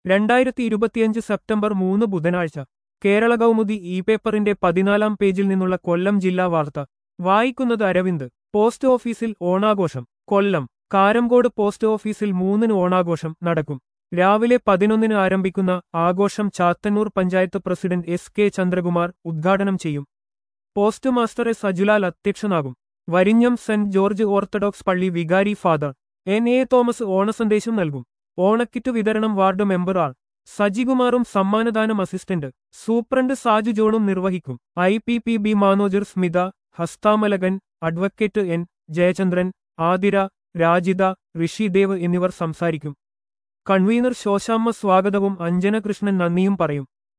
രണ്ടായിരത്തി ഇരുപത്തിയഞ്ച് സെപ്റ്റംബർ മൂന്ന് ബുധനാഴ്ച കേരള കൗമുദി ഇ പേപ്പറിന്റെ പതിനാലാം പേജിൽ നിന്നുള്ള കൊല്ലം ജില്ലാ വാർത്ത വായിക്കുന്നത് അരവിന്ദ് പോസ്റ്റ് ഓഫീസിൽ ഓണാഘോഷം കൊല്ലം കാരംകോട് പോസ്റ്റ് ഓഫീസിൽ മൂന്നിന് ഓണാഘോഷം നടക്കും രാവിലെ പതിനൊന്നിന് ആരംഭിക്കുന്ന ആഘോഷം Chathannoor panchayat president S K Chandrakumar ഉദ്ഘാടനം ചെയ്യും പോസ്റ്റ് മാസ്റ്റർ എസ് അജുലാൽ അധ്യക്ഷനാകും വരിഞ്ഞം സെന്റ് ജോർജ് ഓർത്തഡോക്സ് പള്ളി വികാരി ഫാദർ എൻ എ തോമസ് ഓണസന്ദേശം നൽകും ഓണക്കിറ്റ് വിതരണം വാർഡ് മെമ്പർ ആൾ സജികുമാറും സമ്മാനദാനം അസിസ്റ്റന്റ് സൂപ്രണ്ട് സാജു ജോണും നിർവഹിക്കും I P P B manager Smitha Hasthamalakan advocate N Jayachandran Athira Rajitha Rishidev എന്നിവർ സംസാരിക്കും കൺവീനർ ശോശാമ്മ സ്വാഗതവും അഞ്ജന കൃഷ്ണൻ നന്ദിയും പറയും